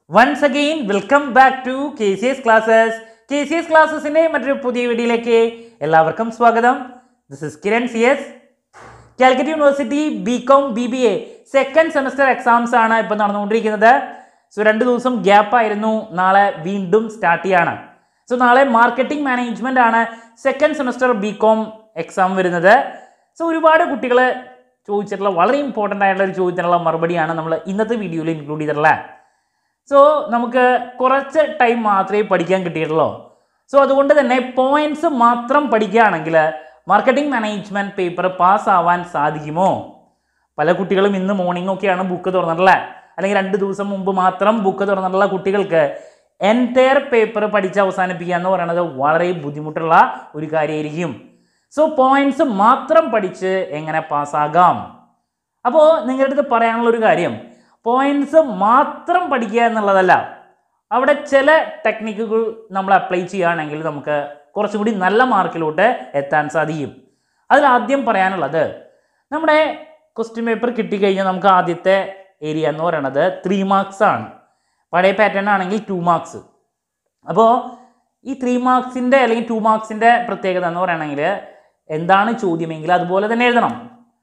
once again welcome back to K C S classes K C S ക്ലാസ്സസിൻ്റെ മറ്റൊരു പുതിയ വീഡിയോയിലേക്ക് എല്ലാവർക്കും സ്വാഗതം this is Kiran C S Calicut university B com B B A second semester exams ആണ് ഇപ്പോൾ നടന്നുകൊണ്ടിരിക്കുന്നത് സോ രണ്ട് ദിവസം ഗ്യാപ്പ് ആയിരുന്നു നാളെ വീണ്ടും സ്റ്റാർട്ട് ചെയ്യാണ് സോ നാളെ മാർക്കറ്റിംഗ് മാനേജ്മെന്റ് ആണ് second semester B com exam വരുന്നത് സോ ഒരുപാട് കുട്ടികൾ ചോദിച്ചിട്ടുള്ള വളരെ ഇമ്പോർട്ടൻ്റ് ആയിട്ടുള്ള ഒരു ചോദ്യത്തിനുള്ള മറുപടിയാണ് നമ്മൾ ഇന്നത്തെ വീഡിയോയിൽ ഇൻക്ലൂഡ് ചെയ്തിട്ടുള്ളത് സോ നമുക്ക് കുറച്ച് ടൈം മാത്രമേ പഠിക്കാൻ കിട്ടിയിട്ടുള്ളൂ സോ അതുകൊണ്ട് തന്നെ പോയിന്റ്സ് മാത്രം പഠിക്കുകയാണെങ്കിൽ മാർക്കറ്റിംഗ് മാനേജ്മെന്റ് പേപ്പർ പാസ് ആവാൻ സാധിക്കുമോ പല കുട്ടികളും ഇന്ന് മോർണിംഗ് ഒക്കെയാണ് ബുക്ക് തുറന്നിട്ടുള്ളത് അല്ലെങ്കിൽ രണ്ട് ദിവസം മുമ്പ് മാത്രം ബുക്ക് തുറന്നിട്ടുള്ള കുട്ടികൾക്ക് എൻറ്റയർ പേപ്പർ പഠിച്ച് അവസാനിപ്പിക്കുക എന്ന് പറയുന്നത് വളരെ ബുദ്ധിമുട്ടുള്ള ഒരു കാര്യമായിരിക്കും സോ പോയിന്റ്സ് മാത്രം പഠിച്ച് എങ്ങനെ പാസ്സാകാം അപ്പോൾ നിങ്ങളുടെ അടുത്ത് പറയാനുള്ള ഒരു കാര്യം പോയിന്റ്സ് മാത്രം പഠിക്കുക എന്നുള്ളതല്ല അവിടെ ചില ടെക്നിക്കുകൾ നമ്മൾ അപ്ലൈ ചെയ്യുകയാണെങ്കിൽ നമുക്ക് കുറച്ചും കൂടി നല്ല മാർക്കിലോട്ട് എത്താൻ സാധിക്കും അതിൽ ആദ്യം പറയാനുള്ളത് നമ്മുടെ ക്വസ്റ്റ്യൻ പേപ്പർ കിട്ടിക്കഴിഞ്ഞാൽ നമുക്ക് ആദ്യത്തെ ഏരിയ എന്ന് പറയുന്നത് ത്രീ മാർക്സ് ആണ് പഴയ പാറ്റേൺ ആണെങ്കിൽ ടു മാർക്സ് അപ്പോൾ ഈ ത്രീ മാർക്സിൻ്റെ അല്ലെങ്കിൽ ടു മാർക്സിൻ്റെ പ്രത്യേകത എന്ന് പറയുകയാണെങ്കിൽ എന്താണ് ചോദ്യമെങ്കിൽ അതുപോലെ തന്നെ എഴുതണം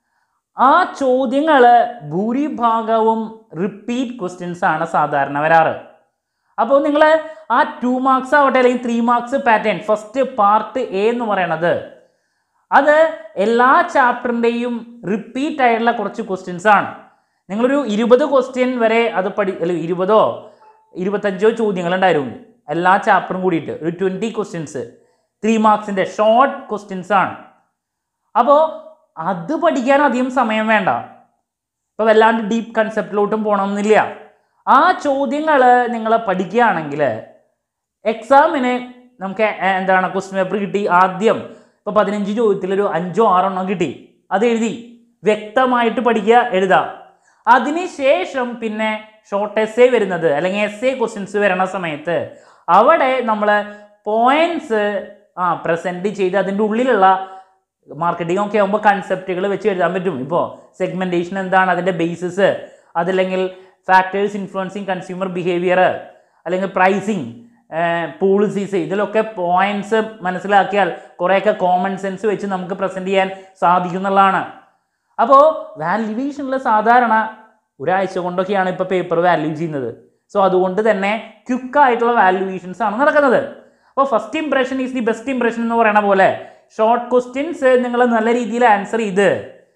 ആ ചോദ്യങ്ങൾ ഭൂരിഭാഗവും റിപ്പീറ്റ് ക്വസ്റ്റ്യൻസ് ആണ് സാധാരണ വരാറ് അപ്പോൾ നിങ്ങൾ ആ ടു മാർക്സ് ആവട്ടെ അല്ലെങ്കിൽ three marks pattern first part A എന്ന് പറയണത് അത് എല്ലാ ചാപ്റ്ററിൻ്റെയും റിപ്പീറ്റ് ആയിട്ടുള്ള കുറച്ച് ക്വസ്റ്റ്യൻസ് ആണ് നിങ്ങളൊരു ഇരുപത് ക്വസ്റ്റ്യൻ വരെ അത് പഠി അല്ല ഇരുപതോ ഇരുപത്തഞ്ചോ ചോദ്യങ്ങൾ ഉണ്ടായിരുന്നു എല്ലാ ചാപ്റ്ററും കൂടിയിട്ട് ഒരു ട്വൻറ്റി ക്വസ്റ്റ്യൻസ് ത്രീ മാർക്സിൻ്റെ ഷോർട്ട് ക്വസ്റ്റ്യൻസ് ആണ് അപ്പോൾ അത് പഠിക്കാൻ അധികം സമയം വേണ്ട ഇപ്പോൾ വല്ലാണ്ട് ഡീപ്പ് കൺസെപ്റ്റിലോട്ടും പോകണമെന്നില്ല ആ ചോദ്യങ്ങൾ നിങ്ങൾ പഠിക്കുകയാണെങ്കിൽ എക്സാമിന് നമുക്ക് എ- എന്താണ് ക്വസ്റ്റ്യൻ പേപ്പർ കിട്ടി ആദ്യം ഇപ്പോൾ പതിനഞ്ച് ചോദ്യത്തിലൊരു അഞ്ചോ ആറോ എണ്ണം കിട്ടി അത് എഴുതി വ്യക്തമായിട്ട് പഠിക്കുക എഴുതുക അതിനുശേഷം പിന്നെ ഷോർട്ട് എസ് എ വരുന്നത് അല്ലെങ്കിൽ എസ് എ ക്വസ്റ്റ്യൻസ് വരണ സമയത്ത് അവിടെ നമ്മൾ പോയിന്റ്സ് ആ പ്രസൻറ്റ് ചെയ്ത് അതിൻ്റെ ഉള്ളിലുള്ള മാർക്കറ്റിംഗ് ഒക്കെ ആകുമ്പോൾ കൺസെപ്റ്റുകൾ വെച്ച് എഴുതാൻ പറ്റും ഇപ്പോൾ സെഗ്മെൻറ്റേഷൻ എന്താണ് അതിൻ്റെ ബേസിസ് അതല്ലെങ്കിൽ ഫാക്ടേഴ്സ് ഇൻഫ്ലുവൻസിങ് കൺസ്യൂമർ ബിഹേവിയർ അല്ലെങ്കിൽ പ്രൈസിങ് പോളിസീസ് ഇതിലൊക്കെ പോയിന്റ്സ് മനസ്സിലാക്കിയാൽ കുറേയൊക്കെ കോമൺ സെൻസ് വെച്ച് നമുക്ക് പ്രസൻറ്റ് ചെയ്യാൻ സാധിക്കുന്നുള്ളതാണ് അപ്പോൾ വാല്യുവേഷനിൽ സാധാരണ ഒരാഴ്ച കൊണ്ടൊക്കെയാണ് ഇപ്പോൾ പേപ്പർ വാല്യൂ ചെയ്യുന്നത് സോ അതുകൊണ്ട് തന്നെ ക്വിക്കായിട്ടുള്ള വാല്യുവേഷൻസ് ആണ് നടക്കുന്നത് അപ്പോൾ first impression is the best impression എന്ന് പറയുന്ന പോലെ ഷോർട്ട് ക്വസ്റ്റ്യൻസ് നിങ്ങൾ നല്ല രീതിയിൽ ആൻസർ ചെയ്ത്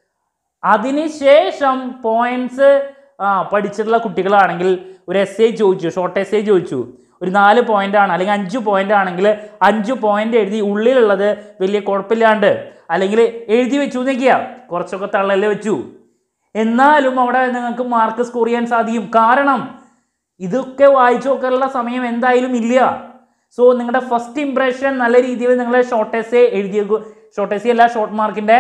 അതിനുശേഷം പോയിന്റ്സ് ആ പഠിച്ചിട്ടുള്ള കുട്ടികളാണെങ്കിൽ ഒരു എസ് എ ചോദിച്ചു ഷോർട്ട് എസ് എ ചോദിച്ചു ഒരു നാല് പോയിന്റ് ആണ് അല്ലെങ്കിൽ അഞ്ച് പോയിന്റ് ആണെങ്കിൽ അഞ്ച് പോയിന്റ് എഴുതി ഉള്ളിലുള്ളത് വലിയ കുഴപ്പമില്ലാണ്ട് അല്ലെങ്കിൽ എഴുതി വെച്ചു എന്നൊക്കെയാ കുറച്ചൊക്കെ തള്ളല് വെച്ചു എന്നാലും അവിടെ നിങ്ങൾക്ക് മാർക്ക് സ്കോർ ചെയ്യാൻ സാധിക്കും കാരണം ഇതൊക്കെ വായിച്ചു നോക്കാനുള്ള സമയം എന്തായാലും ഇല്ല സോ നിങ്ങളുടെ ഫസ്റ്റ് ഇംപ്രഷൻ നല്ല രീതിയിൽ നിങ്ങൾ ഷോർട്ട് എസ് എ എഴുതിയ ഷോർട്ട് എസ് അല്ല ഷോർട്ട് മാർക്കിൻ്റെ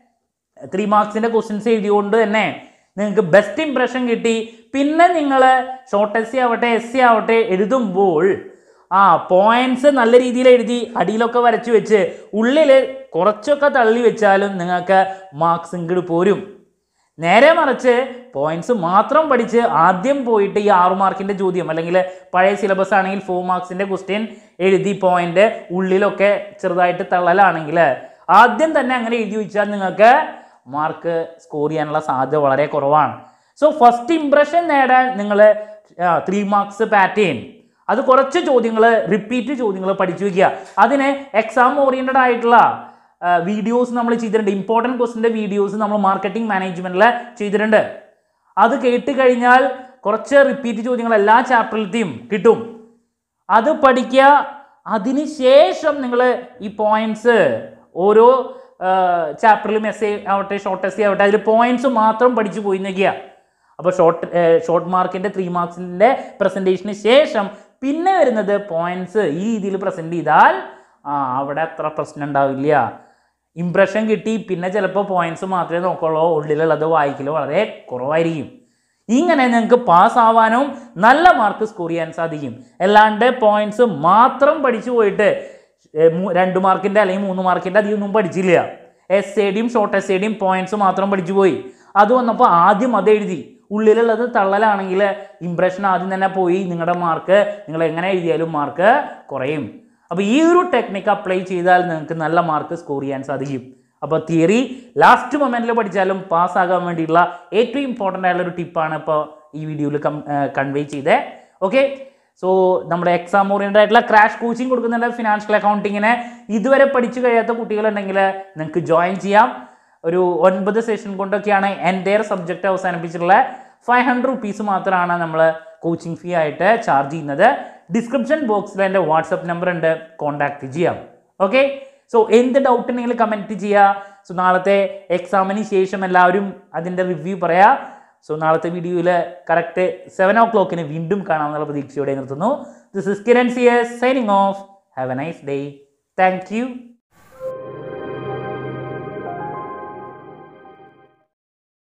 ത്രീ മാർക്സിൻ്റെ ക്വസ്റ്റ്യൻസ് എഴുതിയോണ്ട് തന്നെ നിങ്ങൾക്ക് ബെസ്റ്റ് ഇംപ്രഷൻ കിട്ടി പിന്നെ നിങ്ങൾ ഷോർട്ട് എസ് സി ആവട്ടെ എസ് സി ആവട്ടെ എഴുതുമ്പോൾ ആ പോയിന്റ്സ് നല്ല രീതിയിൽ എഴുതി അടിയിലൊക്കെ വരച്ചു വെച്ച് ഉള്ളിൽ കുറച്ചൊക്കെ തള്ളി വെച്ചാലും നിങ്ങൾക്ക് മാർക്സ് ഇങ്ങോട്ട് പോരും നേരെ മറിച്ച് പോയിന്റ്സ് മാത്രം പഠിച്ച് ആദ്യം പോയിട്ട് ഈ ആറ് മാർക്കിൻ്റെ ചോദ്യം അല്ലെങ്കിൽ പഴയ സിലബസ് ആണെങ്കിൽ ഫോർ മാർക്സിൻ്റെ ക്വസ്റ്റ്യൻ എഴുതി പോയിന്റ് ഉള്ളിലൊക്കെ ചെറുതായിട്ട് തള്ളലാണെങ്കിൽ ആദ്യം തന്നെ അങ്ങനെ എഴുതി വെച്ചാൽ നിങ്ങൾക്ക് മാർക്ക് സ്കോർ ചെയ്യാനുള്ള സാധ്യത വളരെ കുറവാണ് സോ ഫസ്റ്റ് ഇംപ്രഷൻ നേടാൻ നിങ്ങൾ ത്രീ മാർക്സ് പാറ്റേൺ അത് കുറച്ച് ചോദ്യങ്ങൾ റിപ്പീറ്റ് ചോദ്യങ്ങൾ പഠിച്ചു വയ്ക്കുക അതിന് എക്സാം ഓറിയൻറ്റഡ് ആയിട്ടുള്ള വീഡിയോസ് നമ്മൾ ചെയ്തിട്ടുണ്ട് ഇമ്പോർട്ടൻറ്റ് ക്വസ്റ്റിൻ്റെ വീഡിയോസ് നമ്മൾ മാർക്കറ്റിംഗ് മാനേജ്മെൻറ്റിൽ ചെയ്തിട്ടുണ്ട് അത് കേട്ട് കഴിഞ്ഞാൽ കുറച്ച് റിപ്പീറ്റ് ചോദ്യങ്ങൾ എല്ലാ ചാപ്റ്ററിലത്തെയും കിട്ടും അത് പഠിക്കുക അതിനുശേഷം നിങ്ങൾ ഈ പോയിന്റ്സ് ഓരോ ചാപ്റ്ററിലും എസ് എ ആവട്ടെ ഷോർട്ട് എസ് എ ആവട്ടെ അതിൽ പോയിന്റ്സ് മാത്രം പഠിച്ചു പോയി നിൽക്കുക അപ്പോൾ ഷോർട്ട് ഷോർട്ട് മാർക്കിൻ്റെ ത്രീ മാർക്സിൻ്റെ പ്രസൻറ്റേഷന് ശേഷം പിന്നെ വരുന്നത് പോയിന്റ്സ് ഈ രീതിയിൽ പ്രസൻറ്റ് ചെയ്താൽ ആ അവിടെ അത്ര പ്രശ്നം ഉണ്ടാവില്ല ഇംപ്രഷൻ കിട്ടി പിന്നെ ചിലപ്പോൾ പോയിന്റ്സ് മാത്രമേ നോക്കുള്ളൂ ഉള്ളിലുള്ളത് വായിക്കൽ വളരെ കുറവായിരിക്കും ഇങ്ങനെ നിങ്ങൾക്ക് പാസ് ആവാനും നല്ല മാർക്ക് സ്കോർ ചെയ്യാൻ സാധിക്കും അല്ലാണ്ട് പോയിന്റ്സ് മാത്രം പഠിച്ചു പോയിട്ട് ഏ, മൂ- രണ്ട് മാർക്കിൻ്റെ അല്ലെങ്കിൽ മൂന്ന് മാർക്കിൻ്റെ അധികമൊന്നും പഠിച്ചില്ല എസ് എ ഡിയും ഷോർട്ട് എസ് എ ഡിയും പോയിന്റ്സ് മാത്രം പഠിച്ചു പോയി അത് വന്നപ്പോൾ ആദ്യം അത് എഴുതി ഉള്ളിലുള്ളത് തള്ളലാണെങ്കിൽ ഇംപ്രഷൻ ആദ്യം തന്നെ പോയി നിങ്ങളുടെ മാർക്ക് നിങ്ങൾ എങ്ങനെ എഴുതിയാലും മാർക്ക് കുറയും അപ്പോൾ ഈ ഒരു ടെക്നിക്ക് അപ്ലൈ ചെയ്താൽ നിങ്ങൾക്ക് നല്ല മാർക്ക് സ്കോർ ചെയ്യാൻ സാധിക്കും അപ്പോൾ തിയറി ലാസ്റ്റ് മൊമെൻറ്റിൽ പഠിച്ചാലും പാസ്സാകാൻ വേണ്ടിയിട്ടുള്ള ഏറ്റവും ഇമ്പോർട്ടൻ്റ് ആയിട്ടുള്ള ഒരു ടിപ്പാണ് ഇപ്പോൾ ഈ വീഡിയോയിൽ കം കൺവേ ചെയ്തത് ഓക്കെ സോ നമ്മുടെ എക്സാം ഓറിയൻറ്റഡ് ആയിട്ടുള്ള ക്രാഷ് കോച്ചിങ് കൊടുക്കുന്നുണ്ട് ഫിനാൻഷ്യൽ അക്കൗണ്ടിങ്ങിന് ഇതുവരെ പഠിച്ചു കഴിയാത്ത കുട്ടികളുണ്ടെങ്കിൽ നിങ്ങൾക്ക് ജോയിൻ ചെയ്യാം ഒരു ഒൻപത് സെഷൻ കൊണ്ടൊക്കെയാണ് എൻ്റെ സബ്ജക്റ്റ് അവസാനിപ്പിച്ചിട്ടുള്ള ഫൈവ് ഹൺഡ്രഡ് റുപ്പീസ് മാത്രമാണ് നമ്മൾ കോച്ചിങ് ഫീ ആയിട്ട് ചാർജ് ചെയ്യുന്നത് ഡിസ്ക്രിപ്ഷൻ ബോക്സിൽ എൻ്റെ വാട്സപ്പ് നമ്പർ ഉണ്ട് കോൺടാക്ട് ചെയ്യാം ഓക്കെ സോ എന്ത് ഡൗട്ട് ഉണ്ടെങ്കിൽ കമൻറ്റ് ചെയ്യുക സോ നാളത്തെ എക്സാമിന് ശേഷം എല്ലാവരും അതിൻ്റെ റിവ്യൂ പറയാം സോ നാളത്തെ വീഡിയോയിൽ കറക്റ്റ് സെവൻ ഓ ക്ലോക്കിന് വീണ്ടും കാണാമെന്നുള്ള പ്രതീക്ഷയോടെ നിർത്തുന്നു this is Kiran C S signing off have a nice day thank U